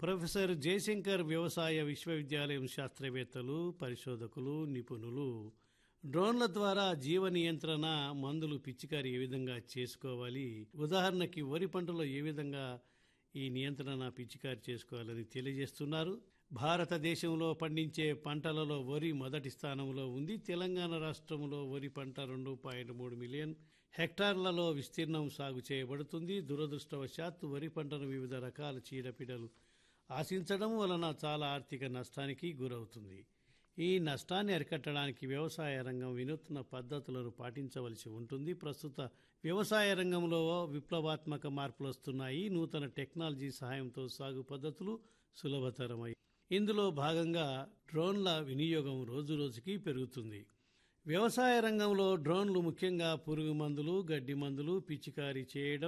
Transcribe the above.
professor Jayashankar వ్యవసాయ విశ్వవిద్యాలయం శాస్త్రవేత్తలు పరిశోధకులు నిపుణులు డ్రోన్ల ద్వారా జీవ నియంత్రణ మందులు పిచికారి ఏ విధంగా చేసుకోవాలి ఉదాహరణకి వరి పంటలో ఏ విధంగా ఈ నియంత్రణ పిచికారి చేసుకోవాలని తెలియజేస్తున్నారు భారతదేశంలో పండించే పంటలలో వరి మొదటి స్థానంలో ఉంది తెలంగాణ రాష్ట్రంలో వరి పంట రెండు పాయింట్ మూడు మిలియన్ హెక్టార్లలో విస్తీర్ణం సాగు చేయబడుతుంది దురదృష్టవశాత్తు వరి పంటను వివిధ రకాల చీడపీడలు ఆశించడం వలన చాలా ఆర్థిక నష్టానికి గురవుతుంది ఈ నష్టాన్ని అరికట్టడానికి వ్యవసాయ రంగం వినూత్న పద్ధతులను పాటించవలసి ఉంటుంది ప్రస్తుత వ్యవసాయ రంగంలో విప్లవాత్మక మార్పులు వస్తున్నాయి నూతన టెక్నాలజీ సహాయంతో సాగు పద్ధతులు సులభతరమై ఇందులో భాగంగా డ్రోన్ల వినియోగం రోజురోజుకి పెరుగుతుంది వ్యవసాయ రంగంలో డ్రోన్లు ముఖ్యంగా పురుగు మందులు గడ్డి మందులు పిచికారీ చేయడం